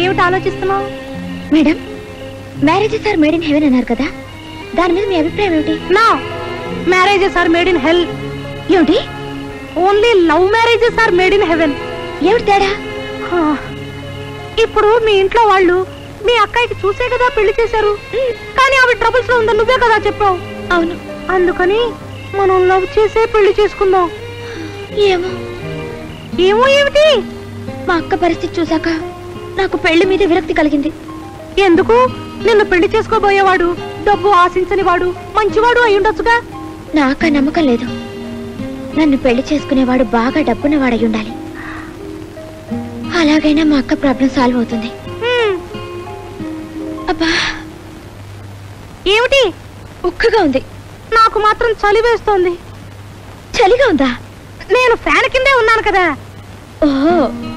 ఏమిటి ఆలోచిస్తున్నావు madam marriages are made in heaven అన్నారు కదా దాని మీద మీ అభిప్రాయం ఏమిటి నా marriages are made in hell ఏమిటి only love marriages are made in heaven ఏమిటి తేడా ఇప్పుడు మీ ఇంట్లో వాళ్ళు మీ అక్కయ్యకి చూసే కదా పెళ్లి చేశారు కానీ ఆవిడ ట్రబుల్స్ లో ఉందని నువ్వే కదా చెప్పావు అవును అందుకని మనం లవ్ చేసే పెళ్లి చేసుకుందాం ఏమో ఏమో ఏమిటి మా అక్క పరిస్థితి చూసాక నాకు పెళ్లి మీద విరక్తి కలిగింది ఎందుకు నిన్ను పెళ్లి చేసుకోబోయేవాడు డబ్బు ఆశించని వాడు మంచివాడు అయి ఉండొచ్చుగా నాకు ఆ నమ్మకం లేదు నన్ను పెళ్లి చేసుకునేవాడు బాగా డబ్బున్నవాడై ఉండాలి అలాగైనా మా అక్క ప్రాబ్లం సాల్వ్ అవుతుంది హ్మ్, అబ్బా ఏమిటి ఉక్కగా ఉంది నాకు మాత్రం చలి వేస్తోంది చలిగా ఉందా నేను ఫ్యాన్ కిందే ఉన్నాను కదా ఓహో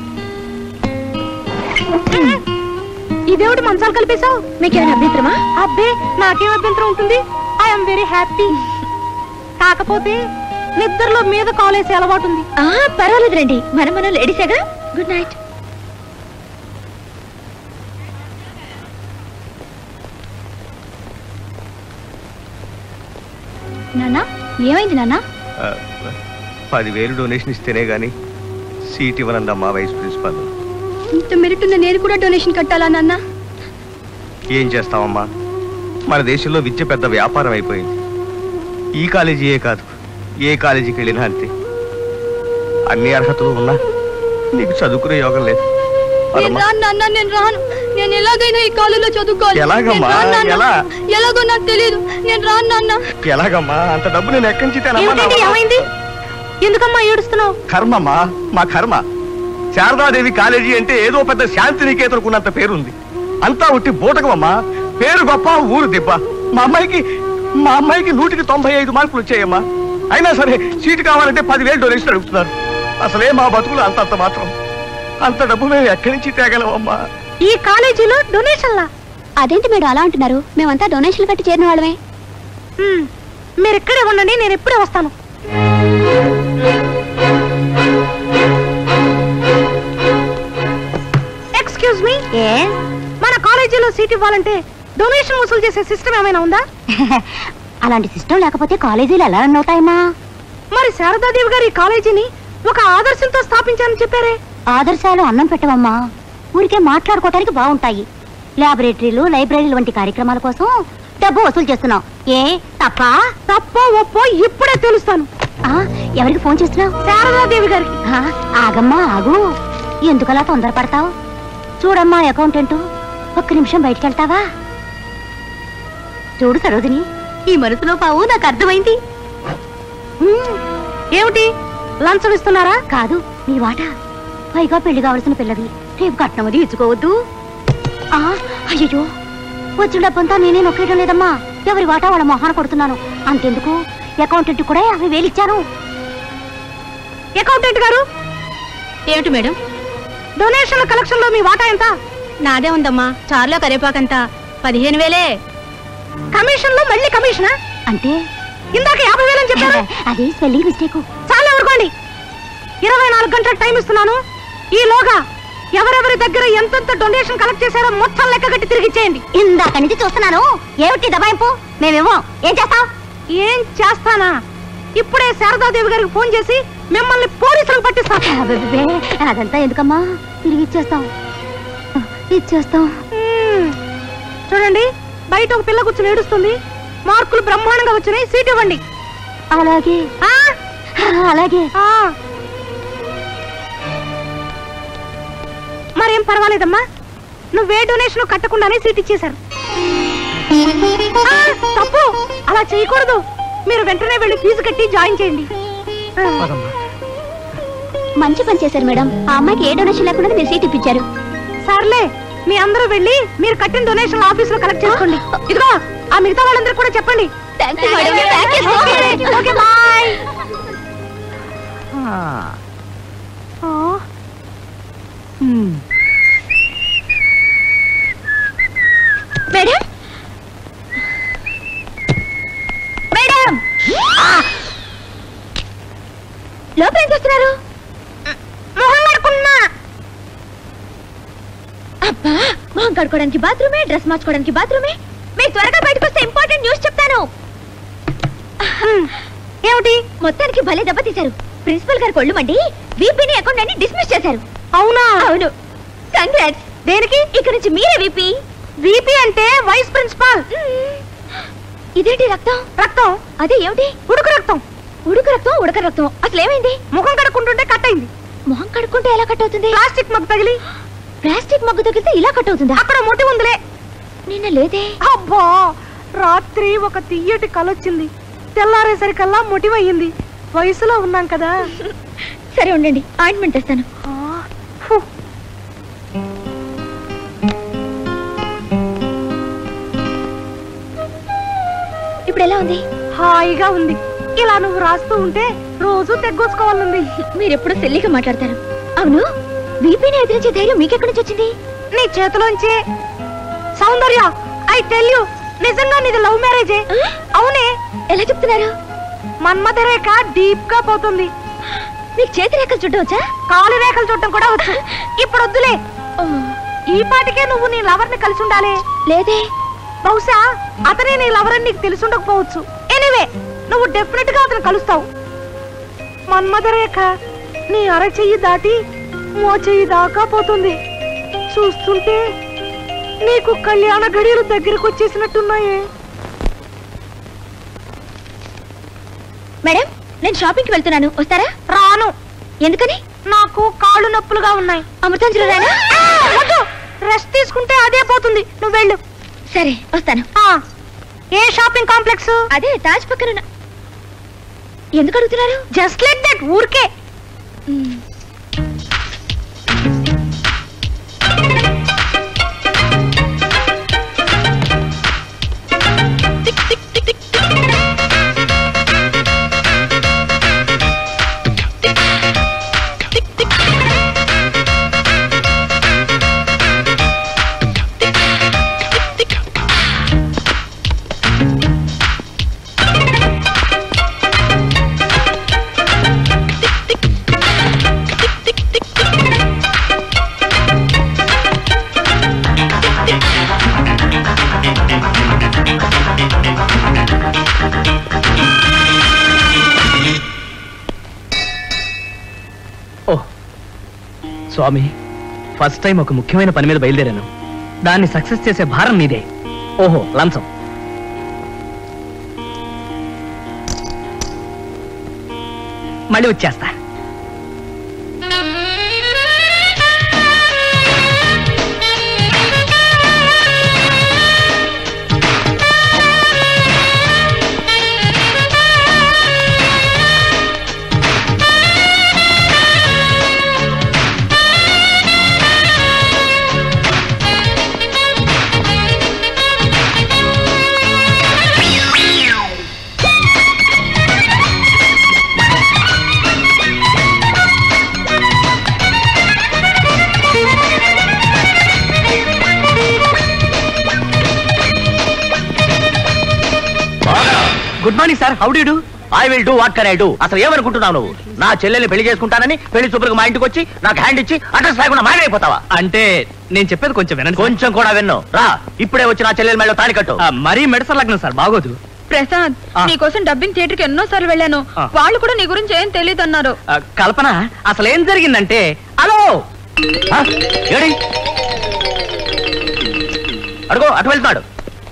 ఇదేమిటి మంచాలు కలిపేశావు మీకేమైనా అభ్యంతరమా అబ్బే నాకేం అభ్యంతరం ఉంటుంది ఐఎమ్ వెరీ హ్యాపీ కాకపోతే నిద్రలో మీద కాలేసే అలవాటు ఉంది ఆ పర్వాలేదు రండి మనం మనం లేడీసేగా గుడ్ నైట్ నాన్న ఏమైంది నాన్న ఆ, పదివేలు డొనేషన్ ఇస్తేనే గాని సీట్ ఇవ్వనందమ్మా వైస్ ప్రిన్సిపాల్ ఇంత మెరిట్ ఉన్న నేను కూడా డొనేషన్ కట్టాలా నాన్న ఏం చేస్తామమ్మా మన దేశంలో విద్య పెద్ద వ్యాపారం అయిపోయింది ఈ కాలేజీయే కాదు ఏ కాలేజీకి వెళ్ళినా అంతే అన్ని అర్హతలు ఉన్నా నీకు చదువుకునే యోగం లేదు నేను పదమ్మా. రాను నాన్న నేను రాను నేను ఎలాగైనా ఈ కాలేజీలో చదువుకోవాలి ఎలాగమ్మా? నేను రాను నాన్న. ఎలా? ఎలాగో నాకు తెలియదు నేను రాను నాన్న ఎలాగమ్మా అంత డబ్బు నేను ఎక్కడి నుంచి తేనమ్మా? ఏమిటండి ఏమైంది ఎందుకమ్మా ఏడుస్తున్నావు కర్మమ్మా మా కర్మ శారదాదేవి కాలేజీ అంటే ఏదో పెద్ద శాంతి నికేతనుకున్నంత పేరుంది అంతా ఉట్టి బూటకమమ్మా పేరు గొప్ప ఊరు దెబ్బ మా అమ్మాయికి మా అమ్మాయికి నూటికి తొంభై ఐదు మార్కులు వచ్చాయమ్మా అయినా సరే సీటు కావాలంటే పదివేలు డొనేషన్ అడుగుతున్నారు అసలే మా బతుకులు అంత అంత మాత్రం అంత డబ్బు మేము ఎక్కడి నుంచి తేగలమమ్మా ఈ కాలేజీలో డొనేషన్లా అదేంటి మేడం అలా అంటున్నారు మేమంతా డొనేషన్ కట్టి చేరిన వాళ్ళమే హ్మ్, మీరు ఇక్కడే ఉండండి నేను ఎప్పుడే వస్తాను ఎక్స్క్యూజ్ మీ మన కాలేజీలో సీట్ ఇవ్వాలంటే డొనేషన్ వసూలు చేసే సిస్టమ్ ఏమైనా ఉందా అలాంటి సిస్టమ్ లేకపోతే కాలేజీలు ఎలా రన్ అవుతాయమ్మా మరి శారదాదేవి గారు ఈ కాలేజీని ఒక ఆదర్శంతో స్థాపించారని చెప్పారే ఆదర్శాలు అన్నం పెట్టవమ్మా ఊరికే మాట్లాడుకోవటానికి బాగుంటాయి లాబొరేటరీలు లైబ్రరీలు వంటి కార్యక్రమాల కోసం డబ్బు వసూలు చేస్తున్నాం ఏ తప్ప తప్పో ఒప్పో ఇప్పుడే తెలుస్తాను ఆ, ఎవరికి ఫోన్ చేస్తున్నావు శారదాదేవి గారికి ఆగమ్మా ఆగు ఎందుకలా తొందరపడతావు చూడమ్మా అకౌంటెంట్ ఒక్క నిమిషం బయటికి వెళ్తావా చూడు సరోజిని ఈ మనసులో పావు నాకు అర్థమైంది ఉమ్, ఏమిటి లంచం ఇస్తున్నారా కాదు నీ వాట పైగా పెళ్లి కావలసిన పిల్లవి రేపు కట్నం అది ఇచ్చుకోవద్దు ఆ, అయ్యయ్యో వచ్చిన డబ్బంతా నేనే నొక్కేయడం లేదమ్మా ఎవరి వాటా వాళ్ళ మొహాన కొడుతున్నాను అంతెందుకు అకౌంటెంట్ కూడా యాభై వేలు ఇచ్చాను అకౌంటెంట్ గారు ఏమిటి మేడం డొనేషన్ కలెక్షన్ లో మీ వాటా ఎంత నాదే ఉందమ్మా చార్లో కరేపాకంతా పదిహేను వేలే కమిషన్ లో మళ్ళీ కమిషనా అంటే ఇందాక యాభై వేలని చెప్పారు అది స్పెల్లింగ్ మిస్టేక్ చాలా ఊరుకోండి ఇరవై నాలుగు గంటల టైం ఇస్తున్నాను ఈలోగా ఎవరెవరి దగ్గర ఎంతెంత డొనేషన్ కలెక్ట్ చేశారో మొత్తం లెక్క కట్టి తిరిగి ఇచ్చేయండి ఇందాక నుంచి చూస్తున్నాను ఏమిటి దబాయింపు మేమేమో ఏం చేస్తాం ఏం చేస్తానా ఇప్పుడే శారదాదేవి గారికి ఫోన్ చేసి మిమ్మల్ని పోలీసులకు పట్టిస్తాను అబ్బబ్బే, అదంతా ఎందుకమ్మా తిరిగి ఇచ్చేస్తాం ఇచ్చేస్తాం మ్మ్. చూడండి బయట ఒక పిల్ల కూర్చుని ఏడుస్తుంది మార్కులు బ్రహ్మాండంగా వచ్చినాయి సీట్ ఇవ్వండి అలాగే ఆ? అలాగే ఆ. మరేం పర్వాలేదమ్మా నువ్వే డొనేషన్ కట్టకుండానే సీట్ ఇచ్చేశారు ఆ, తప్పు అలా చేయకూడదు మీరు వెంటనే వెళ్ళి ఫీజు కట్టి జాయిన్ చేయండి ఆ. మంచి పని చేశారు మేడం ఆ అమ్మాయికి ఏ డొనేషన్ లేకుండా మీరు సీట్ ఇప్పించారు సర్లే మీ అందరూ వెళ్ళి మీరు కట్టిన డొనేషన్ ఆఫీస్ లో కలెక్ట్ చేసుకోండి ఇదిగో ఆ మిగతా వాళ్ళందరూ కూడా చెప్పండి ఓకే బాయ్ మేడం మేడం లోపల ఏం చేస్తున్నారు మొహం కడుకున్నా అబ్బా మొహం కడుకోవడానికి బాత్రూమే డ్రెస్ మార్చుకోవడానికి బాత్రూమే మీరు త్వరగా బయటకు వస్తే ఇంపార్టెంట్ న్యూస్ చెప్తాను ఏమిటి మొత్తానికి భలే దెబ్బతీశారు ప్రిన్సిపల్ గారు కొళ్ళు మండి వీపీని అకౌంట్ అని డిస్మిస్ చేశారు అవునా అవును కంగ్రాట్స్ దేనికి ఇక నుంచి మీరే వీపీ విపి అంటే వైస్ ప్రిన్సిపాల్ ఇదేంటి రక్తం రక్తం అదే ఏమిటి ఉడుకు రక్తం ఉడుకు రక్తం ఉడక రక్తం అసలు ఏమైంది ముఖం కడుక్కుంటుంటే కట్ అయింది మొహం కడుక్కుంటే ఎలా కట్ అవుతుంది ప్లాస్టిక్ మగ్గు తగిలి ప్లాస్టిక్ మగ్గు తగిలితే ఇలా కట్ అవుతుందా అక్కడ మొటి ఉందిలే నిన్న లేదే అబ్బా రాత్రి ఒక తీయటి కలొచ్చింది తెల్లారేసరికల్లా మొటివయ్యింది వయసులో ఉన్నాం కదా సరే ఉండండి ఆయింట్మెంట్ తెస్తాను ఆ, ఫు. ఇప్పుడు ఎలా ఉంది హాయిగా ఉంది ఇలా నువ్వు రాస్తూ ఉంటే రోజు తెగ్గోసుకోవాలనుంది మీరు ఎప్పుడు సెల్లిగా మాట్లాడతారు అవును వీపీని ఎదిరించే ధైర్యం మీకెక్కడి నుంచి వచ్చింది నీ చేతిలోంచే సౌందర్య ఐ టెల్ యూ నిజంగా నీది లవ్ మ్యారేజే ఆ? అవునే ఎలా చెప్తున్నారు మన్మథ రేఖ డీప్ గా పోతుంది మీకు చేతి రేఖలు చుట్టవచ్చా కాలు రేఖలు చూడటం కూడా వచ్చు ఇప్పుడు వద్దులే ఈ పాటికే నువ్వు నీ లవర్ ని కలిసి ఉండాలి లేదే బహుశా అతనే నీ లవర్ అని నీకు తెలిసి ఉండకపోవచ్చు ఎనివే నువ్వు డెఫినెట్ గా అతను కలుస్తావు మన్మథ రేఖ నీ అరచెయ్యి దాటి మో చెయ్యి దాకా పోతుంది చూస్తుంటే నీకు కళ్యాణ గడియలు దగ్గరకు వచ్చేసినట్టున్నాయే మేడం నేను షాపింగ్ కి వెళ్తున్నాను వస్తారా రాను ఎందుకని నాకు కాళ్ళు నొప్పులుగా ఉన్నాయి అమృతాంజలి రానా వద్దు రెస్ట్ తీసుకుంటే అదే పోతుంది నువ్వు వెళ్ళు సరే వస్తాను ఆ, ఏ షాపింగ్ కాంప్లెక్స్ అదే తాజ్ పక్కన ఉన్న- ఎందుకు అడుగుతున్నారు జస్ట్ లైక్ దట్ ఊరికే మ్మ్. ఓ స్వామి ఫస్ట్ టైం ఒక ముఖ్యమైన పని మీద బయలుదేరాను దాన్ని సక్సెస్ చేసే భారం మీదే ఓహో లంచం మళ్ళీ వచ్చేస్తా good morning sir how do do I will do what can I do అసలు ఏమనుకుంటున్నావు నువ్వు నా చెల్లెల్ని పెళ్లి చేసుకుంటానని పెళ్లి చూపులకు మా ఇంటికి వచ్చి నాకు హ్యాండ్ ఇచ్చి అడ్రస్ లేకుండా మాయమైపోతావా అంటే నేను చెప్పేది కొంచెం వినండి సార్. కొంచెం కూడా విన్ను రా ఇప్పుడే వచ్చి నా చెల్లెల మేడలో తాడి కట్టు ఆ, మరీ మెడస లగ్నం సార్ బాగోదు ప్రసాద్ ఆ. నీకోసం డబ్బింగ్ థియేటర్ కి ఎన్నో సార్లు వెళ్ళాను ఆ. వాళ్ళు కూడా నీ గురించి ఏం తెలియదు అన్నారు ఆ, కల్పన అసలు ఏం జరిగిందంటే హలో ఆ, ఏడి అడుగు అటు వెళ్తున్నాడు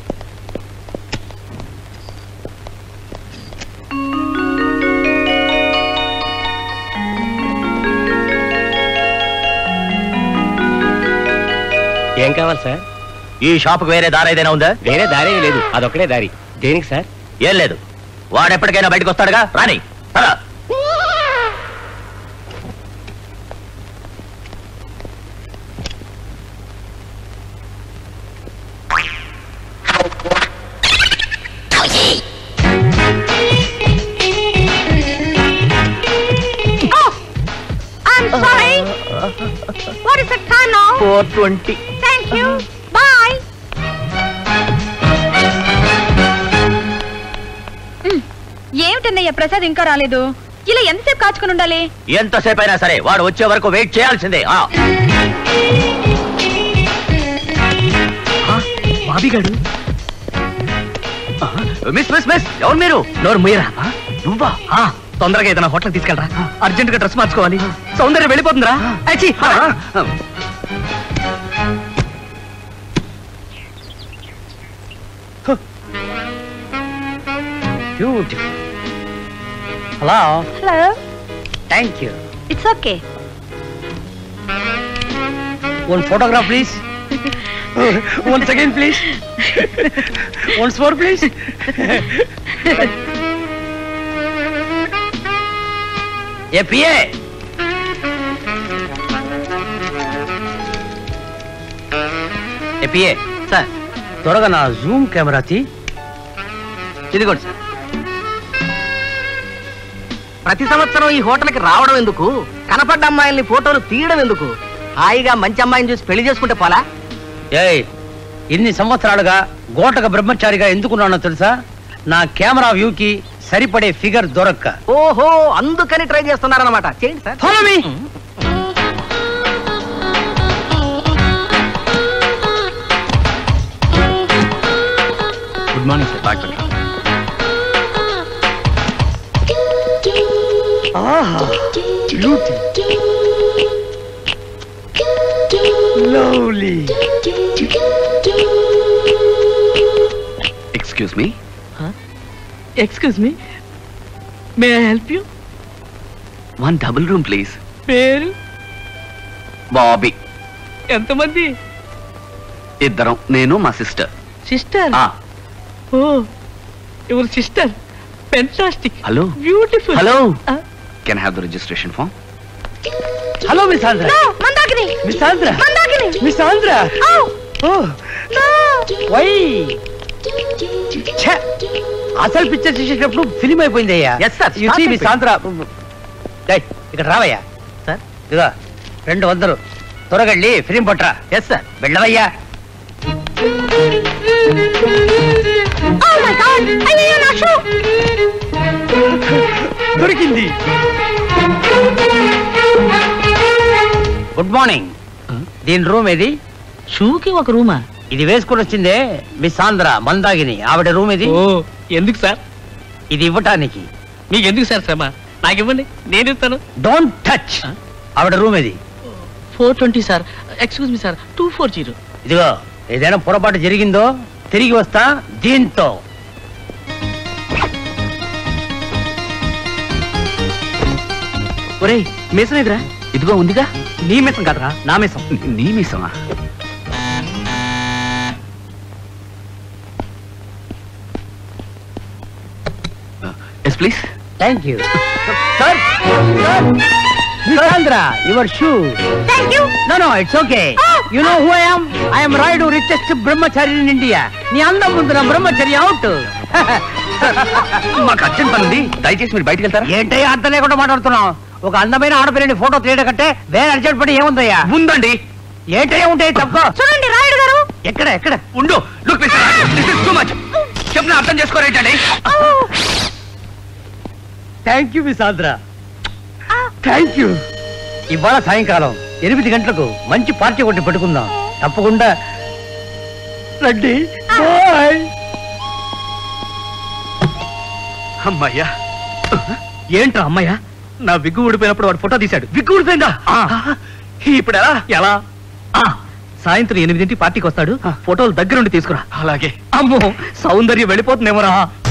ఏం కావాలి సార్ ఈ షాపుకి వేరే దారి ఏదైనా ఉందా వేరే దారి లేదు అదొక్కడే దారి దేనికి సార్ ఏం లేదు వాడు ఎప్పటికైనా బయటకు వస్తాడుగా రాని పద. I'm sorry. What is the time now? Four twenty Thank you. Bye. ఏమిటన్నయ్య ప్రసాద్ ఇంకా రాలేదు ఇలా ఎంతసేపు కాచుకుని ఉండాలి ఎంతసేపు అయినా సరే వాడు వచ్చే వరకు వెయిట్ చేయాల్సిందే ఆ బాబీ గారు మిస్ మిస్ మిస్ ఎవరు మీరు నోరు ముయ్యరా నువ్వా ఆ, తొందరగా ఏదైనా హోటల్ తీసుకెళ్ళరా అర్జెంట్ గా డ్రెస్ మార్చుకోవాలి సౌందర్యం వెళ్ళిపోతుందిరా అచ్చి, పద. Hello hello thank you it's okay one photograph please one second please once more please a PA a PA sir త్వరగా నా జూమ్ కెమెరా తీ ఇదిగోండి సార్ ప్రతి సంవత్సరం ఈ హోటల్కి రావడం ఎందుకు కనపడ్డ అమ్మాయిల్ని ఫోటోలు తీయడం ఎందుకు హాయిగా మంచి అమ్మాయిని చూసి పెళ్లి చేసుకుంటే పోలా ఏయ్ ఇన్ని సంవత్సరాలుగా గోటక బ్రహ్మచారిగా ఎందుకున్నానో తెలుసా నా కెమెరా వ్యూకి సరిపడే ఫిగర్ దొరక్క ఓహో అందుకని ట్రై చేస్తున్నారన్నమాట చేయండి sir follow me good morning sir doctor lovely excuse me excuse me may I help you one double room please పేరు బాబీ ఎంతమంది ఇద్దరం నేను మా sister sister oh your sister fantastic hello beautiful hello can have the registration form hello miss Andhra Mandakini miss Andhra Mandakini miss Andhra oh why ఛే! అసలు picture చూసేటప్పుడు film అయిపోయింది అయ్యా Yes, sir. You see Start miss Andhra డేయ్, ఇక్కడ రావయ్యా సార్ ఇదిగో రెండు వందలు త్వరగళ్ళి ఫిలిం పట్రా ఎస్ సార్ వెళ్ళవయ్యా ఓ మై గాడ్ అయ్యో నా షూ దొరికింది గుడ్ మార్నింగ్ దీని రూమ్ ఏది షూకి ఒక రూమా ఇది వేసుకుని వచ్చిందే మిస్ ఆంధ్ర మందాగిని ఆవిడ రూమ్ ఇది ఓ ఎందుకు సార్ ఇది ఇవ్వటానికి మీకు ఎందుకు సార్ శ్రమ నాకు ఇవ్వండి నేను ఇస్తాను డోంట్ టచ్ ఆవిడ రూమ్ ఇది four twenty sir excuse me sir two four zero ఇదిగో ఏదైనా పొరపాటు జరిగిందో తిరిగి వస్తా దీంతో ఒరేయ్ మీసం ఎదురా ఇదిగో ఉందిగా నీ మీసం కదరా నా మీసం నీ మీసమా yes please thank you sir Andhra your shoe thank you no no it's okay you know who I am I am Rayudu richest brahmachari in India నీ అందం ముందు నా బ్రహ్మచర్య అవుట్ మాకు అర్జెంట్ పని ఉంది దయచేసి మీరు బయటికి వెళ్తారా ఏంటయ్యా అర్థం లేకుండా మాట్లాడుతున్నావు ఒక అందమైన ఆడపిల్లని ఫోటో తీయడం కంటే వేరే అర్జెంట్ పని ఏముందయ్యా ఉందండి ఏంటయ్యా ఉంటాయి తక్కువ చూడండి రాయుడు గారు ఎక్కడ ఎక్కడ ఉండు look this is too much చెప్పిన అర్థం చేసుకోరేంటండి thank you miss Andhra thank you ఇవాళ సాయంకాలం ఎనిమిది గంటలకు మంచి పార్టీ ఒకటి పెట్టుకుందాం తప్పకుండా రండి బాయ్ అమ్మయ్యా ఏంట్రా అమ్మయ్య నా విగ్గు ఊడిపోయినప్పుడు వాడు ఫోటో తీశాడు విగ్గు ఊడిపోయిందా ఇప్పుడు ఎలా ఎలా ఆ, సాయంత్రం ఎనిమిదింటి పార్టీకి వస్తాడు ఫోటోలు దగ్గరుండి తీసుకురా అలాగే అమ్మో సౌందర్యం వెళ్ళిపోతుందేమోరా